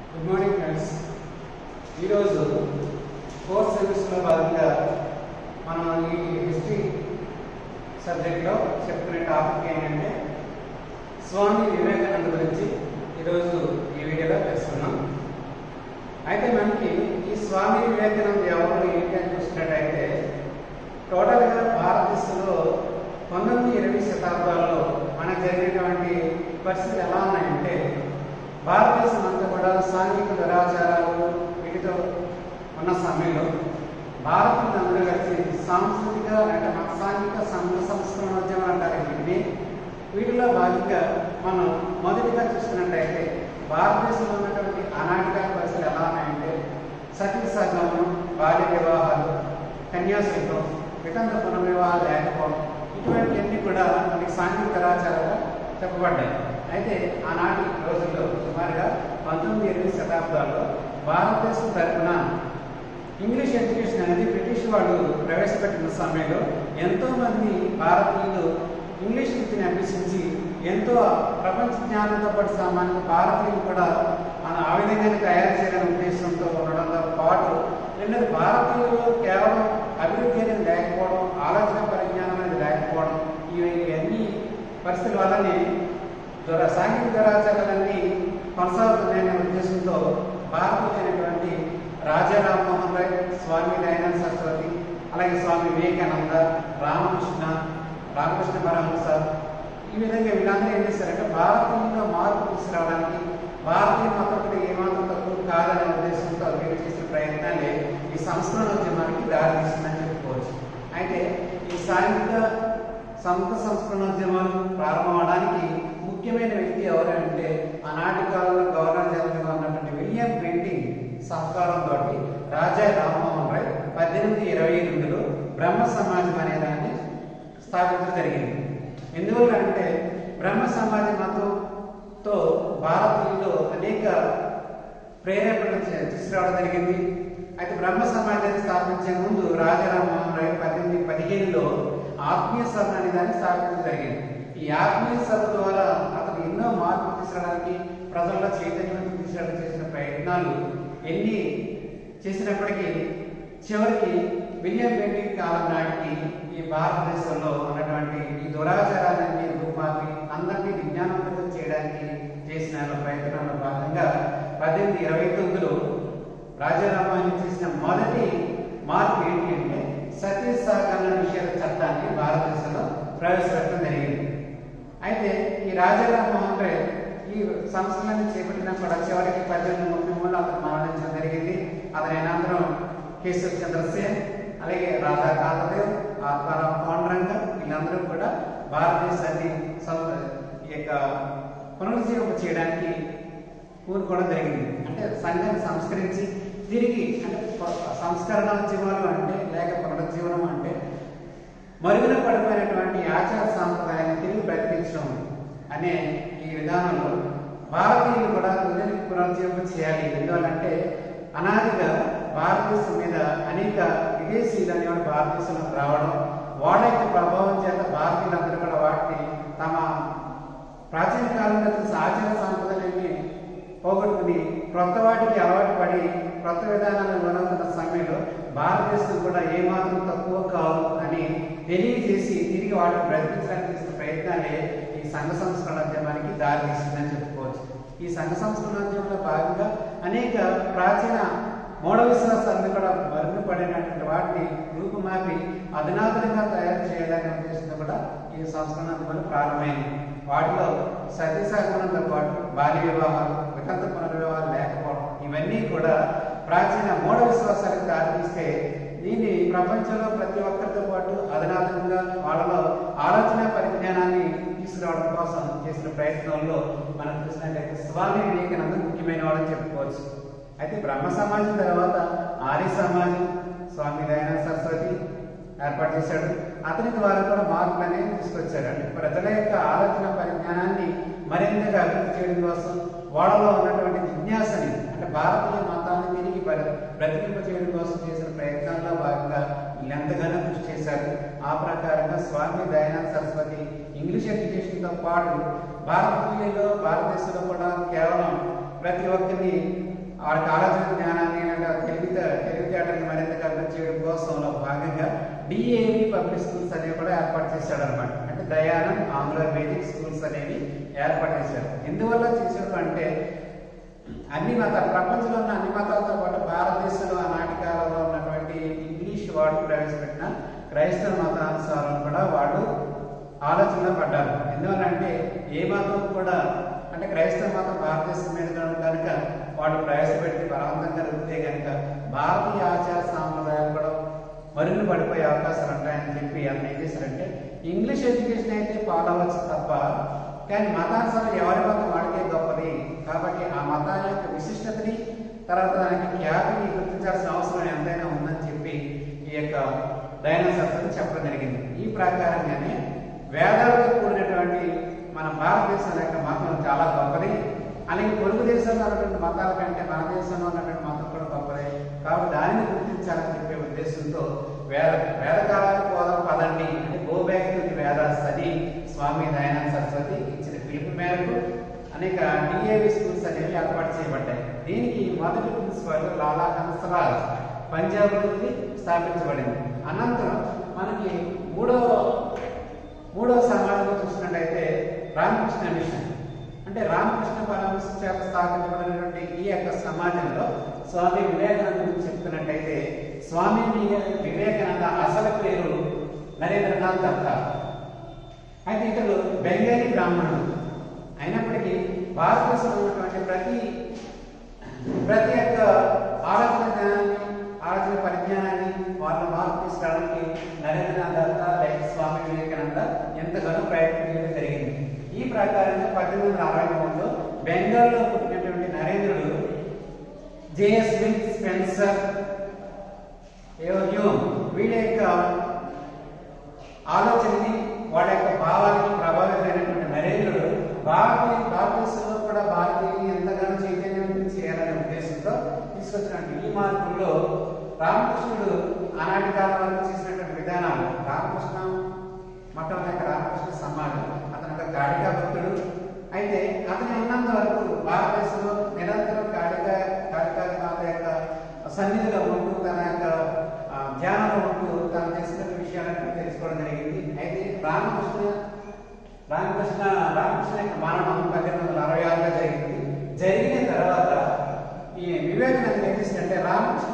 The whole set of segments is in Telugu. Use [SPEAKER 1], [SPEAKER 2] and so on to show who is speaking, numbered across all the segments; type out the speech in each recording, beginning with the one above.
[SPEAKER 1] గుడ్ మార్నింగ్ ఫ్రెండ్స్ ఈరోజు ఫోర్త్ సెమిస్టర్లో భాగంగా మనం ఈ హిస్టరీ సబ్జెక్ట్లో చెప్పుకునే టాపిక్ ఏంటంటే స్వామి వివేకానంద గురించి ఈరోజు ఈ వీడియోలో తెలుసుకున్నాం అయితే మనకి ఈ స్వామి వివేకానంద ఎవరు ఏంటి అని చూసినట్టయితే టోటల్గా భారతదేశంలో పంతొమ్మిది ఇరవై శతాబ్దాల్లో మనకు జరిగినటువంటి పరిస్థితులు ఎలా ఉన్నాయంటే భారతదేశం అంతా కూడా సాంఘిక దురాచారాలు వీటితో ఉన్న సమయంలో భారతీయులందరూ కలిసి సాంస్కృతిక అంటే మన సాంఘిక సంఘ సంస్కరణోద్యమం అంటారు వీటిని వీటిలో భాగంగా మనం మొదటిగా చూసుకున్నట్టయితే భారతదేశంలో ఉన్నటువంటి అనాటిక పరిస్థితులు ఎలా ఉన్నాయంటే సతీ సగమనం బాల్య వివాహాలు కన్యాశుల్కం వితంత పునర్వివాహాలు లేకపోవడం ఇటువంటివన్నీ కూడా మనకి సాంఘిక దురాచారాలుగా చెప్పబడ్డాయి అయితే ఆనాటి రోజుల్లో సుమారుగా పంతొమ్మిది ఇరవై శతాబ్దాల్లో భారతదేశం తరఫున ఇంగ్లీష్ ఎడ్యుకేషన్ అనేది బ్రిటిష్ వాళ్ళు ప్రవేశపెట్టిన సమయంలో ఎంతో మంది భారతీయులు ఇంగ్లీష్ విద్యను అభ్యసించి ఎంతో ప్రపంచ జ్ఞానంతో పాటు సామాన్య భారతీయులు కూడా మన ఆ విధంగానే తయారు చేయాలనే ఉద్దేశంతో ఉండడంతో పాటు రెండోది భారతీయులు కేవలం అభివృద్ధి అనేది లేకపోవడం ఆలోచన పరిజ్ఞానం అనేది లేకపోవడం ఇవన్నీ పరిస్థితుల వల్లనే దుర సాంఘిక దురాచారాలన్నీ కొనసాగుతున్నాయనే ఉద్దేశంతో భారతీయులైనటువంటి రాజా రామ్మోహన్ రాయ్ స్వామి దయానంద సరస్వతి అలాగే స్వామి వివేకానంద రామకృష్ణ రామకృష్ణ పరమహంస ఈ విధంగా వీళ్ళందరూ ఏం చేశారంటే భారతీయంలో మార్పు తీసుకురావడానికి భారతీయ మతం కూడా ఏమాత్రం తక్కువ కాదనే ఉద్దేశంతో వీళ్ళు చేసిన ప్రయత్నాలే ఈ సంస్కరణోద్యమానికి దారితీస్తుందని చెప్పుకోవచ్చు అయితే ఈ సాంఘిక సమూహ సంస్కరణోద్యమాలు ప్రారంభమవడానికి ముఖ్యమైన వ్యక్తి ఎవరంటే ఆనాటి కాలంలో గవర్నర్ జనరల్గా ఉన్నటువంటి విలియం బెంటింగ్ సహకారంతో రాజా రామ్మోహన్ రాయ్ పద్దెనిమిది ఇరవై ఎనిమిదిలో బ్రహ్మ సమాజం అనే దాన్ని స్థాపించడం జరిగింది ఎందువల్ల అంటే బ్రహ్మ సమాజ మతంతో భారతీయులు అనేక ప్రేరేపణలు చే- తీసుకురావడం జరిగింది అయితే బ్రహ్మ సమాజాన్ని స్థాపించే ముందు రాజా రామ్మోహన్ రాయ్ పద్దెనిమిది పదిహేనులో ఆత్మీయ సభ అనే దాన్ని స్థాపించడం జరిగింది ఈ ఆత్మీయ సభ ద్వారా అతను ఎన్నో మార్పులు తీసుకురావడానికి ప్రజల్లో చైతన్యం తీసుకురావడానికి చేసిన ప్రయత్నాలు ఎన్ని చేసినప్పటికీ చివరికి విలియం బెంటింగ్ కాలం నాటికి ఈ భారతదేశంలో ఉన్నటువంటి ఈ దురాచారాలన్నీ రూపాన్ని అందరినీ విజ్ఞానవంతం చేయడానికి చేసిన ప్రయత్నంలో భాగంగా పద్దెనిమిది ఇరవై తొమ్మిదిలో రాజారామాన్ని చేసిన మొదటి మార్పు ఏంటి అంటే సతీ సహకరణ నిషేధ చట్టాన్ని భారతదేశంలో ప్రవేశపెట్టడం జరిగింది అయితే ఈ రాజారామ్మోహన్ రాయ్ ఈ సంస్థలను చేపట్టిన కూడా చివరికి పద్దెనిమిది ముప్పై మూడులో అతను మరణించడం జరిగింది అతని అనంతరం కేశవ్ చంద్రసేన్ అలాగే రాధా కాంతదేవ్ ఆత్మారాం పాండురంగ వీళ్ళందరూ కూడా భారతదేశాన్ని సం- ఈ యొక్క పునరుజ్జీవం చేయడానికి కూరుకోవడం జరిగింది అంటే సంఘాన్ని సంస్కరించి తిరిగి అంటే ప- సంస్కరణ ఉద్యమాలు అంటే లేక పునరుజ్జీవనం అంటే మరుగున పడిపోయినటువంటి ఆచార సాంప్రదాయాన్ని తిరిగి బ్రతికించడం అనే ఈ విధానంలో భారతీయులు కూడా పునరు పునరుజ్జీవం చేయాలి ఎందువల్లంటే అనాదిగా భారతదేశం మీద అనేక విదేశీయులు అనేవాడు భారతదేశంలోకి రావడం వాళ్ళ యొక్క ప్రభావం చేత భారతీయులందరూ కూడా వాటిని తమ ప్రాచీన కాలంలో తెలిసిన ఆచార సాంప్రదాయాన్ని పోగొట్టుకుని క్రొత్త వాటికి అలవాటు పడి క్రొత్త విధానాలను వినవుతున్న సమయంలో భారతదేశం కూడా ఏమాత్రం తక్కువ కాదు అని తెలియజేసి తిరిగి వాటిని బ్రతికించడానికి చేసిన ప్రయత్నాలే ఈ సంఘ సంస్కరణోద్యమానికి దారితీస్తుందని చెప్పుకోవచ్చు ఈ సంఘ సంస్కరణోద్యమంలో భాగంగా అనేక ప్రాచీన మూఢ విశ్వాసాలను కూడా మరుగున పడినటువంటి వాటిని రూపుమాపి అధునాతనంగా తయారు చేయాలనే ఉద్దేశంతో కూడా ఈ సంస్కరణోద్యమాలు ప్రారంభమైంది వాటిలో సతీ సహగమనంతో పాటు బాల్య వివాహాలు వితంత పునర్వివాహాలు లేకపోవడం ఇవన్నీ కూడా ప్రాచీన మూఢ విశ్వాసాలకు దారితీస్తే దీన్ని ప్రపంచంలో ప్రతి ఒక్కరితో పాటు అధునాతనంగా వాళ్ళలో ఆలోచన పరిజ్ఞానాన్ని తీసుకురావడం కోసం చేసిన ప్రయత్నంలో మనం చూసినట్లయితే స్వామి వివేకానంద ముఖ్యమైన వాళ్ళని చెప్పుకోవచ్చు అయితే బ్రహ్మ సమాజం తర్వాత ఆర్య సమాజం స్వామి దయానంద సరస్వతి ఏర్పాటు చేశాడు అతని ద్వారా కూడా మార్పులు అనేవి తీసుకొచ్చాడు అంటే ప్రజల యొక్క ఆలోచన పరిజ్ఞానాన్ని మరింతగా అభివృద్ధి చేయడం కోసం వాళ్ళలో ఉన్నటువంటి జిజ్ఞాసని అంటే భారతీయ మతాన్ని తిరిగి బ్ర- బ్రతికింప చేయడం కోసం చేసిన ప్రయత్నాల్లో భాగంగా వీళ్ళెంతగానో కృషి చేశారు ఆ ప్రకారంగా స్వామి దయానంద సరస్వతి ఇంగ్లీష్ ఎడ్యుకేషన్తో పాటు భారతీయుల్లో భారతదేశంలో కూడా కేవలం ప్రతి ఒక్కరిని వాడికి ఆలోచన జ్ఞానాన్ని లేదా తెలివితే తెలివితేటని మరింతగా అభివృద్ధి చేయడం కోసంలో భాగంగా డిఏవి పబ్లిక్ స్కూల్స్ అనేవి కూడా ఏర్పాటు చేశాడు అనమాట అంటే దయానంద్ ఆంగ్లో వేదిక్ స్కూల్స్ అనేవి ఏర్పాటు చేశారు ఎందువల్ల చేశాడు అంటే అన్ని మతాలు ప్రపంచంలో ఉన్న అన్ని మతాలతో పాటు భారతదేశంలో ఆనాటి కాలంలో ఉన్నటువంటి ఇంగ్లీష్ వాడు ప్రవేశపెట్టిన క్రైస్తవ మతానుసారం కూడా వాళ్ళు ఆలోచనలో పడ్డారు ఎందువల్లంటే ఏ మతం కూడా అంటే క్రైస్తవ మతం భారతదేశం మీద కనుక వాళ్ళు ప్రవేశపెట్టి బలవంతంగా రుద్దితే కనుక భారతీయ ఆచార సాంప్రదాయాలు కూడా మరుగులు పడిపోయే అవకాశాలు ఉంటాయని చెప్పి అతను ఏం చేశారంటే ఇంగ్లీష్ ఎడ్యుకేషన్ అయితే ఫాలో అవ్వచ్చు తప్ప కానీ మతానుసారం ఎవరి మతం వాడికే గొప్పది కాబట్టి ఆ మతాల యొక్క విశిష్టతని తర్వాత దానికి ఖ్యాతిని గుర్తించాల్సిన అవసరం ఎంతైనా ఉందని చెప్పి ఈ యొక్క డైనోసార్స్ చెప్పడం జరిగింది ఈ ప్రకారంగానే వేదాలతో కూడినటువంటి మన భారతదేశం యొక్క మతం చాలా గొప్పది అలాగే పొరుగు దేశంలో ఉన్నటువంటి మతాల కంటే మన దేశంలో ఉన్నటువంటి మతం కూడా గొప్పదే కాబట్టి దానిని గుర్తించాలని చెప్పే ఉద్దేశంతో వేద వేదకాలకు పోదాం పదండి అంటే go back to the Veda study Swami Dayananda Saraswati ఇచ్చిన పిలుపు మేరకు అనేక డిఏవి స్కూల్స్ అనేవి ఏర్పాటు చేయబడ్డాయి దీనికి మొదటి ప్రిన్సిపల్ లాలా హంసరాజ్ పంజాబ్ నుండి స్థాపించబడింది అనంతరం మనకి మూడో మూడో సమాజంలో చూసినట్టయితే రామకృష్ణ మిషన్ అంటే రామకృష్ణ పరమహంస చేత స్థాపించబడినటువంటి ఈ యొక్క సమాజంలో స్వామి వివేకానంద గురించి చెప్తున్నట్టయితే స్వామి వివేకానంద అసలు పేరు నరేంద్రనాథ్ దత్తా అయితే ఇతడు బెంగాలీ బ్రాహ్మణుడు అయినప్పటికీ భారతదేశంలో ఉన్నటువంటి ప్రతి ప్రతి ఒక్క ఆలోచన జ్ఞానాన్ని ఆలోచన పరిజ్ఞానాన్ని వాళ్ళ మార్పు తీసుకురావడానికి నరేంద్రనాథ్ దత్త లేక స్వామి వివేకానంద ఎంతగానో ప్రయత్నం చేయడం జరిగింది ఈ ప్రకారంగా పద్దెనిమిది వందల అరవై మూడులో బెంగాల్లో పుట్టినటువంటి నరేంద్రుడు జేఎస్ విల్ స్పెన్సర్ హ్యూమ్ వీళ్ళ యొక్క ఆలోచనని వాళ్ళ యొక్క భావానికి ప్రభావితమైనటువంటి నరేంద్రుడు భారతీయ భారతదేశంలో కూడా భారతీయులు ఎంతగానో చైతన్యవంతం చేయాలనే ఉద్దేశంతో తీసుకొచ్చినటువంటి ఈ మార్పుల్లో రామకృష్ణుడు ఆనాటి కాలం వరకు చేసినటువంటి విధానాలు రామకృష్ణ మఠం యొక్క రామకృష్ణ సమాజం అతను ఒక కాళికా భక్తుడు అయితే అతని ఉన్నంత వరకు భారతదేశంలో నిరంతరం కాళికా కాళికా మాత యొక్క సన్నిధిలో ఉంటూ తన యొక్క ఆ, ధ్యానంలో ఉంటూ తను చేసిన విషయాలను తెలుసుకోవడం జరిగింది అయితే రామకృష్ణ రామకృష్ణ రామకృష్ణ యొక్క మరణం పద్దెనిమిది వందల అరవై ఆరులో జరిగింది జరిగిన తర్వాత ఈ వివేకానంద ఏం చేసిందంటే రామకృష్ణ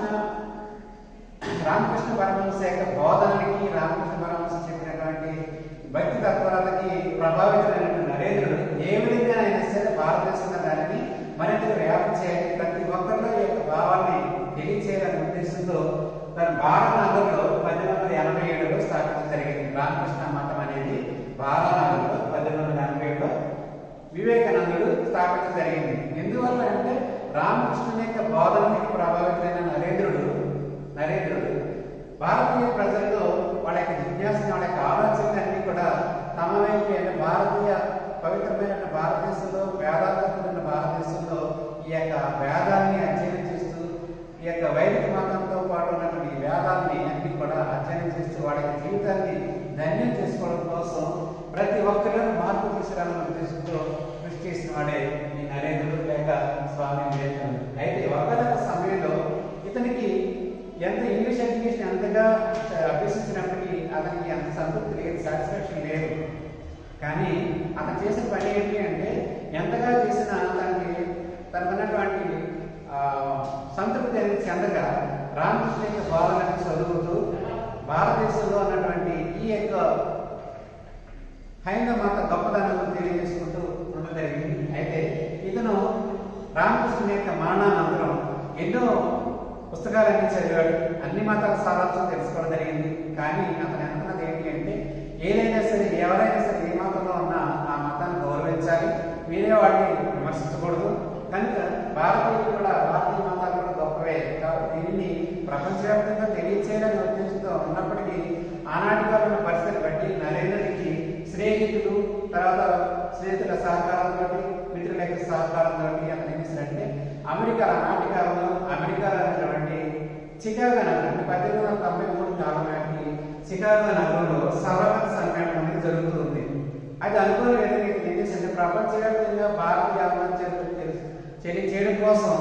[SPEAKER 1] రామకృష్ణ పరమహంస యొక్క బోధనలకి రామకృష్ణ పరమహంస చెప్పినటువంటి భక్తి తత్వాలకి ప్రభావితమైనటువంటి నరేంద్రుడు ఏ విధంగా అయినా సరే భారతదేశంలో దానిని మరింత వ్యాప్తి చేయాలి ప్రతి ఒక్కరిలో ఈ యొక్క భావాన్ని తెలియచేయాలనే ఉద్దేశంతో తన బాలనగర్లో పద్దెనిమిది వందల ఎనభై ఏడులో స్థాపించడం జరిగింది రామకృష్ణ మఠం అనేది బాలనగర్లో పద్దెనిమిది వందల ఎనభై ఏడులో వివేకానందుడు స్థాపించడం జరిగింది ఎందువల్ల అంటే రామకృష్ణుని యొక్క బోధనకి ప్రభావితమైన నరేంద్రుడు నరేంద్రుడు భారతీయ ప్రజల్లో వాళ్ళ యొక్క జిజ్ఞాసని వాళ్ళ యొక్క ఆలోచనలన్నీ కూడా తమ వైపు అంటే భారతీయ పవిత్రమైన భారతదేశంలో వేదాలతో కూడిన భారతదేశంలో ఈ యొక్క వేదాన్ని అధ్యయనం చేస్తూ ఈ యొక్క వైదిక మతంతో పాటు ఉన్నటువంటి ఈ వేదాలని అన్ని కూడా అధ్యయనం చేస్తూ వాళ్ళ యొక్క జీవితాన్ని ధన్యం చేసుకోవడం కోసం ప్రతి ఒక్కరిలో మార్పు తీసుకురావాలనే ఉద్దేశంతో కృషి చేసిన వాడే ఈ నరేంద్రుడు లేక స్వామి వివేకానంద అయితే ఒకనొక సమయంలో ఇతనికి ఎంత ఇంగ్లీష్ ఎడ్యుకేషన్ ఎంతగా అభ్యసించినప్పటికీ అతనికి అంత సంతృప్తి లేదు సాటిస్ఫాక్షన్ లేదు కానీ అతను చేసిన పని ఏంటి అంటే ఎంతగా చేసినా తనకి తనకున్నటువంటి ఆ, సంతృప్తి అనేది చెందక రామకృష్ణ యొక్క బోధనని చదువుతూ భారతదేశంలో ఉన్నటువంటి ఈ యొక్క హైందవ మత గొప్పదనం తెలియజేసుకుంటూ ఉండడం జరిగింది అయితే ఇతను రామకృష్ణ యొక్క మరణానంతరం ఎన్నో పుస్తకాలన్నీ చదివాడు అన్ని మతాల సారాంశం తెలుసుకోవడం జరిగింది కానీ అతను అనుకున్నది ఏంటి అంటే ఏదైనా సరే ఎవరైనా సరే ఏ మతంలో ఉన్నా ఆ మతాన్ని గౌరవించాలి వేరే వాడిని విమర్శించకూడదు కనుక భారతీయులు కూడా భారతీయ మతాలు కూడా గొప్పవే కాబట్టి దీనిని ప్రపంచవ్యాప్తంగా తెలియచేయాలని ఉద్దేశంతో ఉన్నప్పటికీ ఆనాటి కాలంలో పరిస్థితి బట్టి నరేంద్రుడికి స్నేహితులు తర్వాత స్నేహితుల సహకారంతో మిత్రుల యొక్క సహకారంతో అతను ఏం చేశాడంటే అమెరికా ఆనాటి కాలంలో అమెరికాలో ఉన్నటువంటి చికాగో నగరం అంటే పద్దెనిమిది వందల తొంభై మూడు కాలం నాటికి చికాగో నగరంలో సర్వమత సమ్మేళనం అనేది జరుగుతుంది అది అనుకున్న విధంగా ఇతను ఏం చేశాడంటే ప్రపంచవ్యాప్తంగా భారతీయ ఆత్మహత్యలు తెలియచేయడం కోసం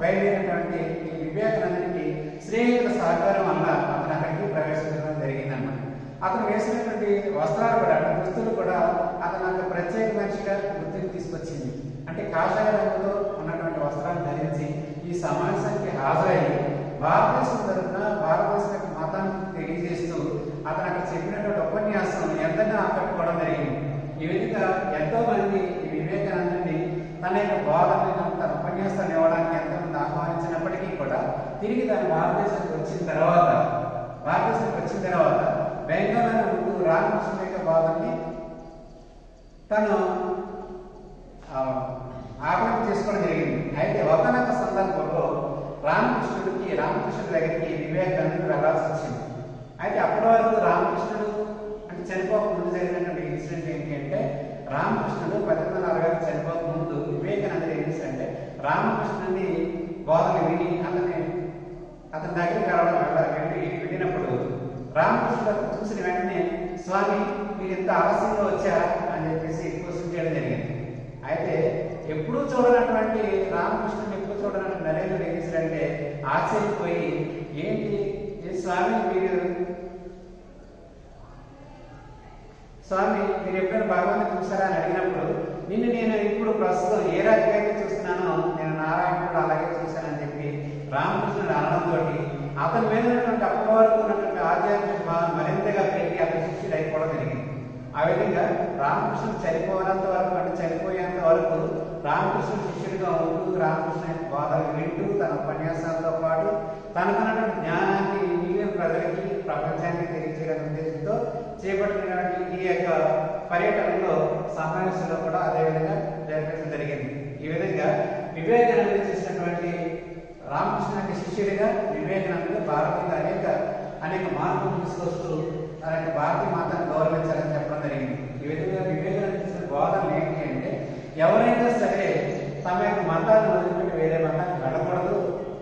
[SPEAKER 1] బయలుదేరినటువంటి ఈ వివేకానందునికి స్నేహితుల సహకారం వల్ల అతను అక్కడికి ప్రవేశించడం జరిగిందన్నమాట అతను వేసినటువంటి వస్త్రాలు కూడా అంటే దుస్తులు కూడా అతను ఒక ప్రత్యేక మనిషిగా గుర్తింపు తీసుకొచ్చింది అంటే కాషాయ రంగులో ఉన్నటువంటి వస్త్రాలు ధరించి ఈ సమావేశానికి హాజరయ్యి భారతదేశం తరఫున భారతదేశం యొక్క మతాన్ని తెలియజేస్తూ అతను అక్కడ చెప్పినటువంటి ఉపన్యాసం ఎంతగా ఆకట్టుకోవడం జరిగింది ఈ విధంగా ఎంతో మంది ఈ వివేకానందుని తన యొక్క బోధనను తన ఉపన్యాసాన్ని ఇవ్వడానికి ఎంతమంది ఆహ్వానించినప్పటికీ కూడా తిరిగి తన భారతదేశానికి వచ్చిన తర్వాత భారతదేశానికి వచ్చిన తర్వాత బెంగాల్ ముందు రామకృష్ణ యొక్క బోధనని తను ఆ, ఆహ్వానం చేసుకోవడం జరిగింది అయితే ఒకనొక సందర్భంలో రామకృష్ణుడికి రామకృష్ణుడి దగ్గరికి వివేకానందుడు వెళ్ళాల్సి వచ్చింది అయితే అప్పటి వరకు రామకృష్ణుడు అంటే చనిపోక ముందు జరిగినటువంటి ఇన్సిడెంట్ ఏంటి అంటే రామకృష్ణుడు పద్దెనిమిది వందల అరవై ఐదు చనిపోక ముందు వివేకానందుడు ఏం చేశాడంటే రామకృష్ణుని బోధన విని అతన్ని అతని దగ్గరికి రావడం వల్ల వెళ్ళి వెళ్ళినప్పుడు రామకృష్ణుడు అతను చూసిన వెంటనే స్వామి మీరు ఇంత ఆలస్యంగా వచ్చారా అని చెప్పేసి క్వశ్చన్ చేయడం జరిగింది అయితే ఎప్పుడూ చూడనటువంటి రామకృష్ణుని ఎప్పుడు చూడనటువంటి నరేంద్రుడు ఏం చేశాడంటే ఆశ్చర్యపోయి ఏంటి ఏ స్వామి మీరు స్వామి మీరు ఎప్పుడైనా భగవంతుని చూసారా అని అడిగినప్పుడు నిన్ను నేను ఇప్పుడు ప్రస్తుతం ఏ రకంగా చూస్తున్నానో నేను నారాయణుడు అలాగే చూశానని చెప్పి రామకృష్ణుడు అనడంతో అతని మీద ఉన్నటువంటి అప్పటి వరకు ఉన్నటువంటి ఆధ్యాత్మిక భావం మరింతగా పెరిగి అతని శిష్యుడు అయిపోవడం జరిగింది ఆ విధంగా రామకృష్ణుడు చనిపోయినంత వరకు అంటే చనిపోయేంత వరకు రామకృష్ణుడు శిష్యుడిగా ఉంటూ రామకృష్ణ యొక్క బోధనలు వింటూ తన ఉపన్యాసాలతో పాటు తనకున్నటువంటి జ్ఞానాన్ని మిగిలిన ప్రజలకి ప్రపంచానికి తెలియజేయాలనే ఉద్దేశంతో చేపట్టినటువంటి ఈ యొక్క పర్యటనలో సమావేశంలో కూడా అదే విధంగా జరిపించడం జరిగింది ఈ విధంగా వివేకానంద చేసినటువంటి రామకృష్ణ యొక్క శిష్యుడిగా వివేకానంద భారతీయ అనేక అనేక మార్పులు తీసుకొస్తూ తన యొక్క భారతీయ మాతను గౌరవించాలని చెప్పడం జరిగింది ఈ విధంగా వివేకానంద చేసిన బోధనలు ఏంటి అంటే ఎవరైనా సరే తమ యొక్క మతాన్ని వదిలిపెట్టి వేరే మతానికి వెళ్ళకూడదు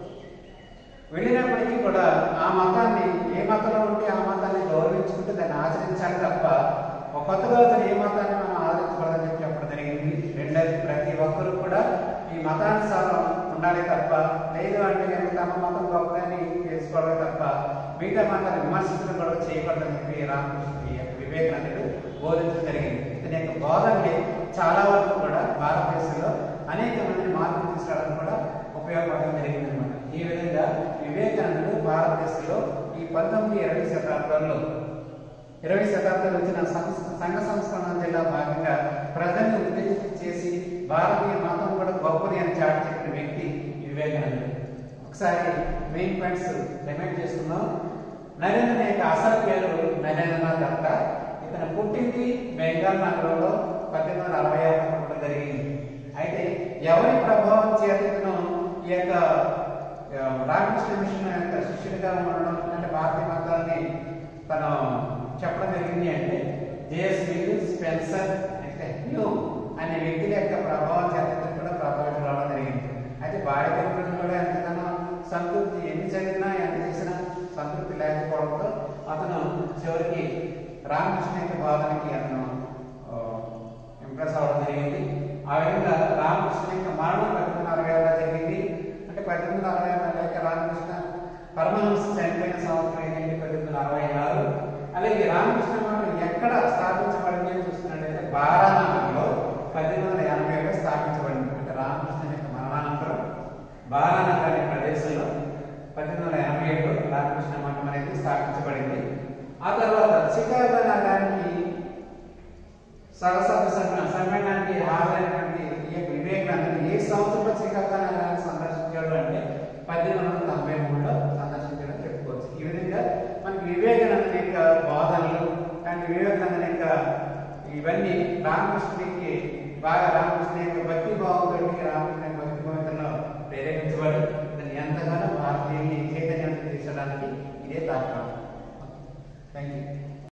[SPEAKER 1] వెళ్ళినప్పటికీ కూడా ఆ మతాన్ని ఏ మతంలో ఉంటే ఆ మతాన్ని గౌరవించుకుంటే దాన్ని ఆచరించాలి తప్ప ఒక కొత్తగా వచ్చిన ఏ మతాన్ని మనం ఆదరించకూడదని చెప్పి చెప్పడం జరిగింది రెండోది ప్రతి ఒక్కరూ కూడా ఈ మతానుసారం ఉండాలి తప్ప లేదు అంటే కనుక తమ మతం గొప్పదని తెలుసుకోవడమే తప్ప మిగతా మతాన్ని విమర్శించడం కూడా చేయకూడదని చెప్పి రామకృష్ణ ఈ యొక్క వివేకానందుడు బోధించడం జరిగింది ఇతని యొక్క బోధనని చాలా వరకు కూడా భారతదేశంలో అనేక మందిని మార్పు తీసుకురావడానికి కూడా ఉపయోగపడడం జరిగింది అనమాట ఈ విధంగా వివేకానందుడు భారతదేశంలో ఈ పంతొమ్మిది ఇరవై శతాబ్దాల్లో ఇరవై శతాబ్దాలు వచ్చిన సంస్- సంఘ సంస్కరణ జిల్లా భాగంగా ప్రజల్ని ఉత్తేజితం చేసి భారతీయ మతం కూడా గొప్పది అని చాటి చెప్పిన వ్యక్తి వివేకానందుడు ఒకసారి మెయిన్ పాయింట్స్ రిమైండ్ చేసుకుందాం నరేంద్ర యొక్క అసలు పేరు నరేంద్రనాథ్ దత్త ఇతను పుట్టింది బెంగాల్ నగరంలో పద్దెనిమిది వందల అరవై ఆరు పుట్టడం జరిగింది అయితే ఎవరి ప్రభావం చేత ఇతను ఈ యొక్క ఆ, రామకృష్ణ మిషన్ యొక్క శిష్యుడిగా ఉండడం అంటే భారతీయ మతాన్ని తను చెప్పడం జరిగింది అంటే జేఎస్ మిల్ స్పెన్సర్ అంటే హ్యూ అనే వ్యక్తుల యొక్క ప్రభావం చేత ఇతను కూడా ప్రభావితం రావడం జరిగింది అయితే భార్య తల్లిదండ్రులు కూడా ఎంతగానో సంతృప్తి ఎన్ని చదివినా ఎంత చేసినా సంతృప్తి లేకపోవడంతో అతను చివరికి రామకృష్ణ యొక్క బోధనకి అతను ఇంప్రెస్ అవ్వడం జరిగింది ఆ విధంగా రామకృష్ణ యొక్క మరణం పద్దెనిమిది వందల అరవై ఆరులో జరిగింది అంటే పద్దెనిమిది వందల అరవై ఆరులో లేక రామకృష్ణ పరమహంస చనిపోయిన సంవత్సరం ఏంటంటే పద్దెనిమిది వందల అరవై ఆరు అలాగే రామకృష్ణ మఠం ఎక్కడ స్థాపించబడింది అని చూస్తున్నట్టయితే బారానగర్లో పద్దెనిమిది వందల ఎనభైలో స్థాపించబడింది అంటే రామకృష్ణ యొక్క మరణానంతరం బారానగర్ అనే ప్రదేశంలో పద్దెనిమిది వందల ఎనభై ఏడులో రామకృష్ణ మఠం అనేది స్థాపించబడింది ఆ తర్వాత చికాగో నగరానికి సరసభ సమ్మ- సమ్మేళనానికి హాజరైనటువంటి ఈ యొక్క వివేకానంద ఏ సంవత్సరంలో శ్రీకాకుళ నగరాన్ని సందర్శించాడు అంటే పద్దెనిమిది వందల తొంభై మూడులో సందర్శించడం చెప్పుకోవచ్చు ఈ విధంగా మనకి వివేకానంద యొక్క బోధనలు అండ్ వివేకానంద యొక్క ఇవన్నీ రామకృష్ణుడికి బాగా రామకృష్ణ